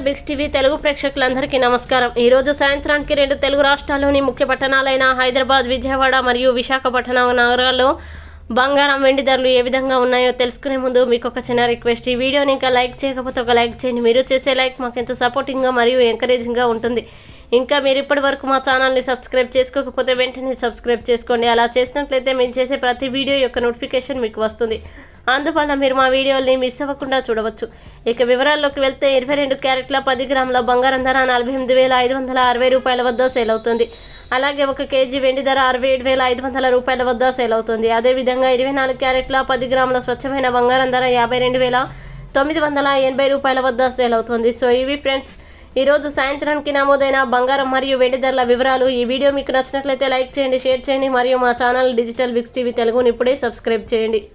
Biggs TV Telugu ప్రేక్షకులందరికీ నమస్కారం ఈ రోజు సాయంత్రానికి రెండు తెలుగు రాష్ట్రాల్లోని ముఖ్య పట్టణాలైన హైదరాబాద్ విజయవాడ మరియు విశాఖపట్నం నగరాల్లో బంగారం వెండి ధరలు ఏ విధంగా ఉన్నాయో తెలుసుకునే ముందు మీకు ఒక చిన్న రిక్వెస్ట్ ఈ వీడియోని ఇంకా లైక్ చేయకపోతే ఒక లైక్ చేయండి మీరు చేసే లైక్ మాకు ఎంతో సపోర్టింగ్గా మరియు ఎంకరేజింగ్గా ఉంటుంది ఇంకా మీరు ఇప్పటి వరకు మా ఛానల్ని సబ్స్క్రైబ్ చేసుకోకపోతే వెంటనే సబ్స్క్రైబ్ చేసుకోండి అలా చేసినట్లయితే మేము చేసే ప్రతి వీడియో యొక్క నోటిఫికేషన్ మీకు వస్తుంది అందువల్ల మీరు మా వీడియోల్ని మిస్ అవ్వకుండా చూడవచ్చు ఇక వివరాల్లోకి వెళ్తే ఇరవై రెండు క్యారెట్ల పది గ్రాముల బంగారం ధర నలభై ఎనిమిది వేల ఐదు వందల అరవై రూపాయల వద్ద సేల్ అవుతుంది అలాగే ఒక కేజీ వెండి ధర అరవై ఏడు వేల ఐదు వందల రూపాయల వద్ద సేల్ అవుతుంది అదేవిధంగా ఇరవై నాలుగు క్యారెట్ల పది గ్రాముల స్వచ్ఛమైన బంగారం ధర యాభై రెండు వేల తొమ్మిది వందల ఎనభై రూపాయల వద్ద సేల్ అవుతుంది సో ఇవి ఫ్రెండ్స్ ఈరోజు సాయంత్రానికి నమోదైన బంగారం మరియు వెండి ధరల వివరాలు ఈ వీడియో మీకు నచ్చినట్లయితే లైక్ చేయండి షేర్ చేయండి మరియు మా ఛానల్ డిజిటల్ విక్స్ టీవీ తెలుగుని ఇప్పుడే సబ్స్క్రైబ్ చేయండి